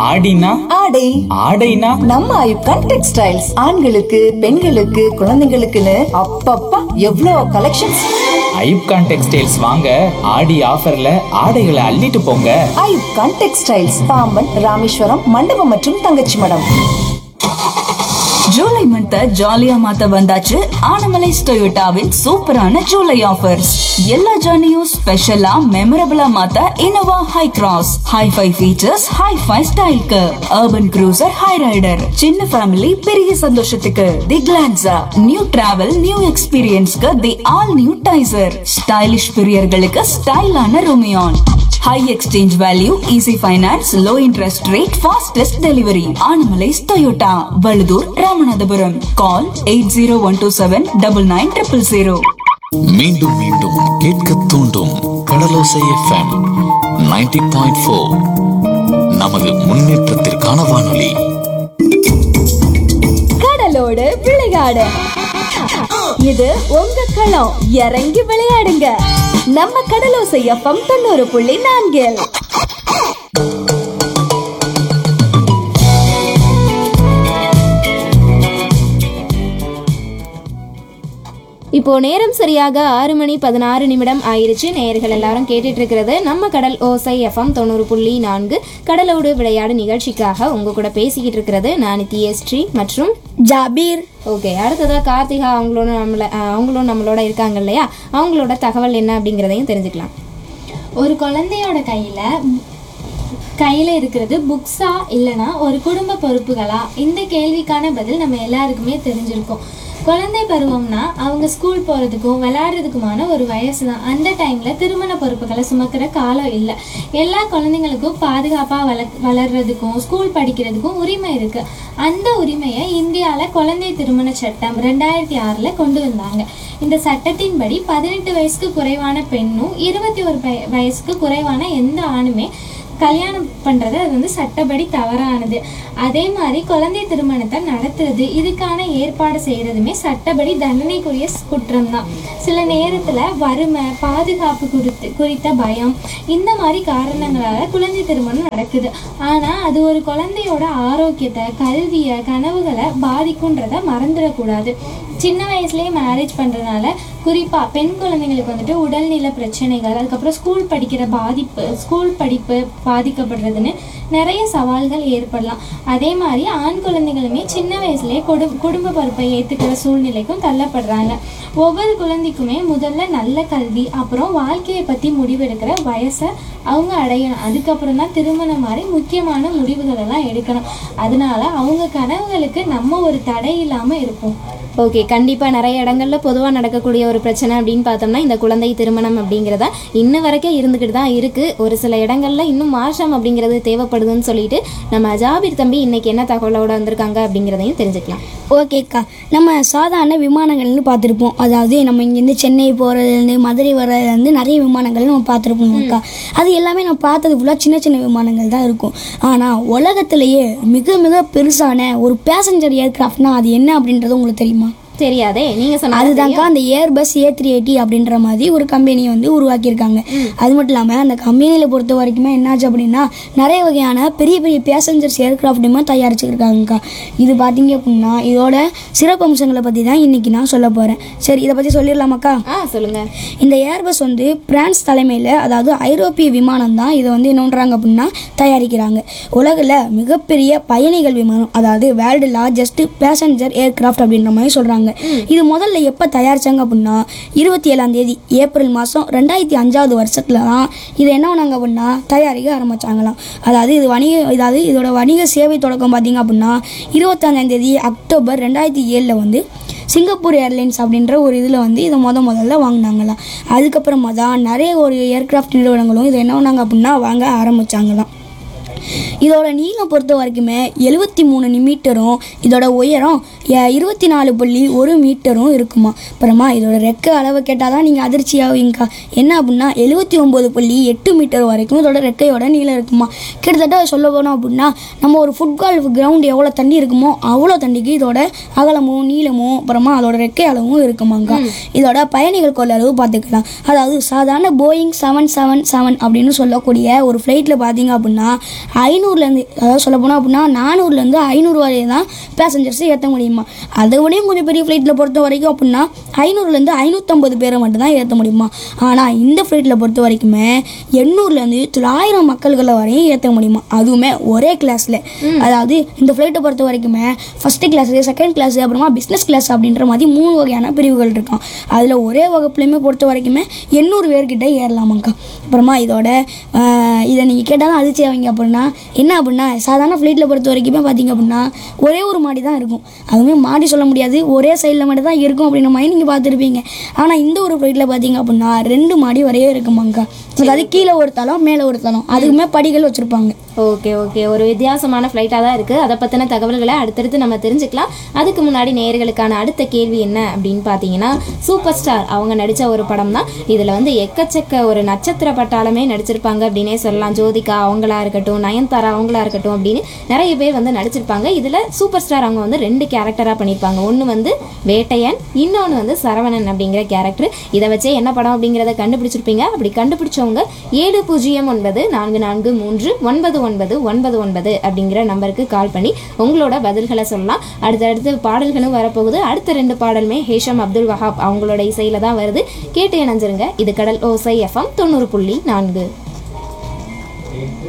ஆடினா ஆடை ஆடைனா நம்ம ஐப்கான் டெக்ஸ்டைல்ஸ் ஆண்களுக்கு பெண்களுக்கு குழந்தைங்களுக்குன்னு அப்பப்பா எவ்வளோ கலெக்ஷன்ஸ் ஐப்கான் டெக்ஸ்டைல்ஸ் வாங்க ஆடி ஆஃபர்ல ஆடைகளை அள்ளிட்டு போங்க ஐப்கான் டெக்ஸ்டைல்ஸ் பாம்பன் ராமேஸ்வரம் மண்டபம் மற்றும் தங்கச்சி மடம் ஜூலை மந்த் ஜாலியா மாத்த வந்தாச்சு ஆனமலைஸ் டொயோட்டாவின் சூப்பரான ஜூலை ஆஃபர்ஸ் எல்லா ஜர்னியும் ஸ்பெஷலா மெமரபிளா மாத்த Innova Hycross hi-fi features hi-fi ஸ்டைல்க்கு அர்பன் cruiser ஹை ரைடர் சின்ன ஃபேமிலி பெரிய சந்தோஷத்துக்கு the Glanza new travel new எக்ஸ்பீரியன்ஸ்க்கு the all new Taisor stylish பிரியர்களுக்கு ஸ்டைலான Rumion high exchange value easy finance low interest rate fastest delivery Anamallais Toyota Vazhuthur Ramanathapuram call eight zero one two seven double nine triple zero மீண்டும் மீண்டும் கேட்க தூண்டும் கடலோசை FM 90.4 point four நமது முன்னேற்றத்திற்கான வானொலி கடலோடு விளையாடு இது உங்க களம் இறங்கி விளையாடுங்க நம்ம கடலோசை எஃப்எம் தொண்ணூறு புள்ளி நான்கில் இப்போ நேரம் சரியாக ஆறு மணி பதினாறு நிமிடம் ஆயிருச்சு நேயர்கள் எல்லாரும் கேட்டுட்டு இருக்கிறது நம்ம கடல் ஓசை எஃப்எம் தொண்ணூறு புள்ளி நான்கு கடலோடு விளையாடு நிகழ்ச்சிக்காக உங்க கூட பேசிக்கிட்டு இருக்கிறது நான் நித்யஸ்ரீ மற்றும் ஜாபீர் ஓகே அடுத்ததா கார்த்திகா அவங்களோட நம்மள அஹ், அவங்களும் நம்மளோட இருக்காங்க இல்லையா அவங்களோட தகவல் என்ன அப்படிங்கிறதையும் தெரிஞ்சுக்கலாம் ஒரு குழந்தையோட கையில கையில இருக்கிறது புக்ஸா இல்லனா ஒரு குடும்ப பொறுப்புகளா இந்த கேள்விக்கான பதில் நம்ம எல்லாருக்குமே தெரிஞ்சிருக்கும் குழந்தை பருவம்னா அவங்க ஸ்கூல் போகிறதுக்கும் விளையாடுறதுக்குமான ஒரு வயசு தான் அந்த டைமில் திருமண பொறுப்புகளை சுமக்கிற காலம் இல்லை எல்லா குழந்தைங்களுக்கும் பாதுகாப்பாக வள வளர்றதுக்கும் ஸ்கூல் படிக்கிறதுக்கும் உரிமை இருக்குது அந்த உரிமையை இந்தியாவில் குழந்தை திருமண சட்டம் ரெண்டாயிரத்தி ஆறில் கொண்டு வந்தாங்க இந்த சட்டத்தின்படி பதினெட்டு வயசுக்கு குறைவான பெண்ணும் இருபத்தி ஒரு வய- வயசுக்கு குறைவான எந்த ஆணுமே கல்யாணம் பண்ணுறது அது வந்து சட்டப்படி தவறானது அதே மாதிரி குழந்தை திருமணத்தை நடத்துறது இதுக்கான ஏற்பாடு செய்கிறதுமே சட்டப்படி தண்டனைக்குரிய குற்றம் தான் சில நேரத்தில் வறுமை பாதுகாப்பு குறித்து குறித்த பயம் இந்த மாதிரி காரணங்களால் குழந்தை திருமணம் நடக்குது ஆனால் அது ஒரு குழந்தையோட ஆரோக்கியத்தை கல்வியை கனவுகளை பாதிக்குன்றதை மறந்துடக்கூடாது சின்ன வயசுலேயே மேரேஜ் பண்ணுறதுனால குறிப்பாக பெண் குழந்தைங்களுக்கு வந்துட்டு உடல்நல பிரச்சனைகள் அதுக்கப்புறம் ஸ்கூல் படிக்கிற பாதிப்பு ஸ்கூல் படிப்பு பாதிக்கப்படுறதுன்னு நிறைய சவால்கள் ஏற்படலாம் அதே மாதிரி ஆண் குழந்தைகளுமே சின்ன வயசுலேயே குடும் குடும்ப பொறுப்பை ஏற்றுக்கிற சூழ்நிலைக்கும் தள்ளப்படுறாங்க ஒவ்வொரு குழந்தைக்குமே முதல்ல நல்ல கல்வி அப்புறம் வாழ்க்கையை பற்றி முடிவெடுக்கிற வயசை அவங்க அடையணும் அதுக்கப்புறம் தான் திருமணம் மாதிரி முக்கியமான முடிவுகள் எல்லாம் எடுக்கணும் அதனால அவங்க கனவுகளுக்கு நம்ம ஒரு தடை இல்லாமல் இருப்போம் ஓகே கண்டிப்பாக நிறைய இடங்கள்ல பொதுவாக நடக்கக்கூடிய ஒரு பிரச்சனை அப்படின்னு பார்த்தோம்னா இந்த குழந்தை திருமணம் அப்படிங்கிறத இன்ன வரைக்கும் இருந்துக்கிட்டு தான் இருக்குது ஒரு சில இடங்கள்ல இன்னும் மாற்றம் அப்படிங்கிறது தேவைப்படுதுன்னு சொல்லிட்டு நம்ம ஜாபீர் தம்பி இன்னைக்கு என்ன தகவலோட வந்திருக்காங்க அப்படிங்கிறதையும் தெரிஞ்சுக்கலாம் ஓகேக்கா நம்ம சாதாரண விமானங்கள்னு பார்த்துருப்போம் அதாவது நம்ம இங்கேருந்து சென்னை போகிறதுலேருந்து மதுரை வர்றதுலேருந்து நிறைய விமானங்கள் நம்ம பார்த்துருப்போம் அக்கா அது எல்லாமே நம்ம பார்த்தது ஃபுல்லாக சின்ன சின்ன விமானங்கள் தான் இருக்கும் ஆனால் உலகத்திலேயே மிக மிக பெருசான ஒரு பேசஞ்சர் ஏர்கிராஃப்ட்னா அது என்ன அப்படின்றது உங்களுக்கு தெரியுமா தெரியாதே நீங்கள் சொன்ன அதுதான்க்கா அந்த ஏர்பஸ் ஏ த்ரீ எயிட்டி அப்படின்ற மாதிரி ஒரு கம்பெனியை வந்து உருவாக்கியிருக்காங்க அது மட்டும் இல்லாமல் அந்த கம்பெனியில் பொறுத்த வரைக்குமே என்னாச்சு அப்படின்னா நிறைய வகையான பெரிய பெரிய பேசஞ்சர்ஸ் ஏர்கிராஃப்ட்டுமே தயாரிச்சிருக்காங்கக்கா இது பார்த்தீங்க அப்படின்னா இதோட சிறப்பம்சங்களை பற்றி தான் இன்னைக்கு நான் சொல்ல போகிறேன் சரி இதை பற்றி சொல்லிடலாமாக்கா ஆ சொல்லுங்க இந்த ஏர்பஸ் வந்து பிரான்ஸ் தலைமையில் அதாவது ஐரோப்பிய விமானம் தான் இதை வந்து என்ன பண்ணுறாங்க அப்படின்னா தயாரிக்கிறாங்க உலகில் மிகப்பெரிய பயணிகள் விமானம் அதாவது வேர்ல்டு லார்ஜஸ்ட் பேசஞ்சர் ஏர்கிராஃப்ட் அப்படின்ற மாதிரி சொல்கிறாங்க இது முதல்ல எப்போ தயாரிச்சாங்க அப்படின்னா இருபத்தி ஏழாம் தேதி ஏப்ரல் மாதம் ரெண்டாயிரத்தி அஞ்சாவது வருஷத்துல தான் இது என்ன பண்ணாங்க அப்படின்னா தயாரிக்க ஆரம்பிச்சாங்களாம் அதாவது இது வணிக அதாவது இதோட வணிக சேவை தொடக்கம் பார்த்தீங்க அப்படின்னா இருபத்தஞ்சாம் தேதி அக்டோபர் ரெண்டாயிரத்தி ஏழில் வந்து சிங்கப்பூர் ஏர்லைன்ஸ் அப்படின்ற ஒரு இதில் வந்து இதை முத முதல்ல வாங்கினாங்களாம் அதுக்கப்புறமா தான் நிறைய ஒரு ஏர்கிராஃப்ட் நிறுவனங்களும் இதை என்ன பண்ணாங்க அப்படின்னா வாங்க ஆரம்பிச்சாங்களாம் இதோட நீளம் பொறுத்த வரைக்குமே எழுபத்தி இருபத்தி மூணு மீட்டரும் இதோட உயரம் எ- இருபத்தி நாலு புள்ளி ஒரு மீட்டரும் இருக்குமா அப்புறமா இதோட ரெக்க அளவு கேட்டால் தான் நீங்கள் அதிர்ச்சி ஆவீங்கக்கா என்ன அப்படின்னா எழுபத்தி ஒம்பது புள்ளி எட்டு மீட்டர் வரைக்கும் இதோட ரெக்கையோட நீளம் இருக்குமா கிட்டத்தட்ட சொல்ல போனோம் அப்படின்னா நம்ம ஒரு ஃபுட்பால் கிரவுண்ட் எவ்வளோ தண்ணி இருக்குமோ அவ்வளோ தண்ணிக்கு இதோட அகலமும் நீளமும் அப்புறமா அதோட ரெக்கை அளவும் இருக்குமாங்க இதோட பயணிகள் கொள்ளளவு பார்த்துக்கலாம் அதாவது சாதாரண போயிங் செவன் செவன் செவன் அப்படின்னு சொல்லக்கூடிய ஒரு ஃப்ளைட்டில் பார்த்தீங்க அப்படின்னா ஐநூறுலேருந்து அதாவது சொல்ல போனோம் அப்படின்னா நானூறுலேருந்து ஐநூறு வரை தான் பேசஞ்சர்ஸ் ஏற்ற முடியுமா அதை விடையும் கொஞ்சம் பெரிய ஃப்ளைட்டில் பொறுத்த வரைக்கும் அப்படின்னா ஐநூறுலேருந்து ஐநூற்றம்பது பேரை மட்டும்தான் ஏற்ற முடியுமா ஆனால் இந்த ஃப்ளைட்டில் பொறுத்த வரைக்குமே எண்ணூறுலேருந்து தொள்ளாயிரம் மக்கள்களை வரையும் ஏற்ற முடியுமா அதுவுமே ஒரே கிளாஸில் அதாவது இந்த ஃப்ளைட்டை பொறுத்த வரைக்குமே ஃபஸ்ட்டு கிளாஸ் செகண்ட் கிளாஸ் அப்புறமா பிஸ்னஸ் கிளாஸ் அப்படின்ற மாதிரி மூணு வகையான பிரிவுகள் இருக்கும் அதில் ஒரே வகுப்புலையுமே பொறுத்த வரைக்குமே எண்ணூறு பேர்கிட்ட ஏறலாமாங்க்கா அப்புறமா இதோட ஆஹ், இதை நீங்கள் கேட்டாலும் அதிர்ச்சி ஆவீங்க அப்படின்னா என்ன அப்படின்னா சாதாரண ஃப்ளைட்டில் பொறுத்த வரைக்குமே பார்த்தீங்க அப்படின்னா ஒரே ஒரு மாடி தான் இருக்கும் அதுவுமே மாடி சொல்ல முடியாது ஒரே சைடில் மட்டும் தான் இருக்கும் அப்படின்ற மாதிரி நீங்கள் பார்த்துருப்பீங்க ஆனால் இந்த ஒரு ஃப்ளைட்டில் பார்த்தீங்க அப்படின்னா ரெண்டு மாடி வரையே இருக்குமாங்க்கா அதாவது கீழே ஒரு தளம் மேலே ஒரு தளம் அதுக்குமே படிகள் வச்சுருப்பாங்க ஓகே ஓகே ஒரு வித்தியாசமான ஃப்ளைட்டாக தான் இருக்குது அதை பற்றின தகவல்களை அடுத்தடுத்து நம்ம தெரிஞ்சுக்கலாம் அதுக்கு முன்னாடி நேயர்களுக்கான அடுத்த கேள்வி என்ன அப்படின்னு பார்த்தீங்கன்னா சூப்பர் ஸ்டார் அவங்க நடித்த ஒரு படம் தான் இதில் வந்து எக்கச்சக்க ஒரு நட்சத்திர பட்டாளமே நடிச்சிருப்பாங்க அப்படின்னே சொல்லலாம் ஜோதிகா அவங்களா இருக்கட்டும் நயன்தாரா அவங்களா இருக்கட்டும் அப்படின்னு நிறைய பேர் வந்து நடிச்சிருப்பாங்க இதில் சூப்பர் ஸ்டார் அவங்க வந்து ரெண்டு கேரக்டராக பண்ணியிருப்பாங்க ஒன்று வந்து வேட்டையன் இன்னொன்று வந்து சரவணன் அப்படிங்கிற கேரக்டர் இதை வச்சே என்ன படம் அப்படிங்கிறத கண்டுபிடிச்சிருப்பீங்க அப்படி கண்டுபிடிச்சவங்க ஏழு பூஜ்ஜியம் ஒன்பது நான்கு நான்கு மூன்று ஒன்பது ஒன்பது ஒன்பது ஒன்பது அப்படிங்கிற நம்பருக்கு கால் பண்ணி உங்களோட பதில்களை சொல்லலாம் அடுத்தடுத்து பாடல்களும் வரப்போகுது அடுத்த ரெண்டு பாடலுமே ஹேஷம் அப்துல் வஹாப் அவங்களோட இசையில தான் வருது கேட்டு இணைஞ்சிருங்க இது கடல் ஓசை எஃப்எம் தொண்ணூறு புள்ளி நான்கு